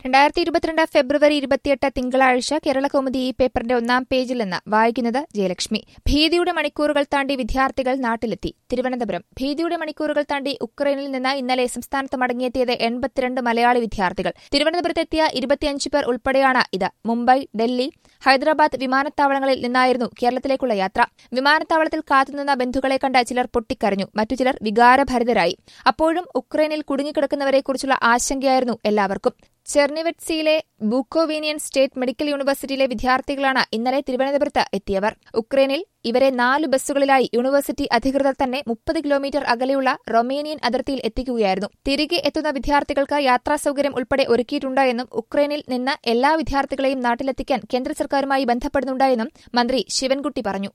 രണ്ടായിരത്തി ഇരുപത്തിരണ്ട് ഫെബ്രുവരി ഇരുപത്തിയെട്ട് തിങ്കളാഴ്ച കേരളകൗമുദി ഈ പേപ്പറിന്റെ ഒന്നാം പേജിൽ നിന്ന് വായിക്കുന്നത് ജയലക്ഷ്മി ഭീതിയുടെ മണിക്കൂറുകൾ താണ്ടി വിദ്യാർത്ഥികൾ നാട്ടിലെത്തി തിരുവനന്തപുരം ഭീതിയുടെ മണിക്കൂറുകൾ താണ്ടി ഉക്രൈനിൽ നിന്ന് ഇന്നലെ സംസ്ഥാനത്ത് മടങ്ങിയെത്തിയത് എൺപത്തിരണ്ട് മലയാളി വിദ്യാർത്ഥികൾ തിരുവനന്തപുരത്തെത്തിയ ഇരുപത്തിയഞ്ച് പേർ ഉൾപ്പെടെയാണ് ഇത് മുംബൈ ഡൽഹി ഹൈദരാബാദ് വിമാനത്താവളങ്ങളിൽ നിന്നായിരുന്നു കേരളത്തിലേക്കുള്ള യാത്ര വിമാനത്താവളത്തിൽ കാത്തുനിന്ന ബന്ധുക്കളെ കണ്ട ചിലർ പൊട്ടിക്കരഞ്ഞു മറ്റു ചിലർ വികാരഭരിതരായി അപ്പോഴും ഉക്രൈനിൽ കുടുങ്ങിക്കിടക്കുന്നവരെക്കുറിച്ചുള്ള ആശങ്കയായിരുന്നു എല്ലാവർക്കും ചെർണിവെറ്റ്സിയിലെ ബൂക്കോവീനിയൻ സ്റ്റേറ്റ് മെഡിക്കൽ യൂണിവേഴ്സിറ്റിയിലെ വിദ്യാർത്ഥികളാണ് ഇന്നലെ തിരുവനന്തപുരത്ത് എത്തിയവർ ഉക്രൈനിൽ ഇവരെ നാല് ബസ്സുകളിലായി യൂണിവേഴ്സിറ്റി അധികൃതർ തന്നെ മുപ്പത് കിലോമീറ്റർ അകലെയുള്ള റൊമേനിയൻ അതിർത്തിയിൽ എത്തിക്കുകയായിരുന്നു തിരികെ എത്തുന്ന വിദ്യാർത്ഥികൾക്ക് യാത്രാ സൌകര്യം ഉൾപ്പെടെ ഒരുക്കിയിട്ടുണ്ട് എന്നും ഉക്രൈനിൽ നിന്ന് എല്ലാ വിദ്യാർത്ഥികളെയും നാട്ടിലെത്തിക്കാൻ കേന്ദ്ര സർക്കാരുമായി ബന്ധപ്പെടുന്നുണ്ട് എന്നും മന്ത്രി ശിവൻകുട്ടി പറഞ്ഞു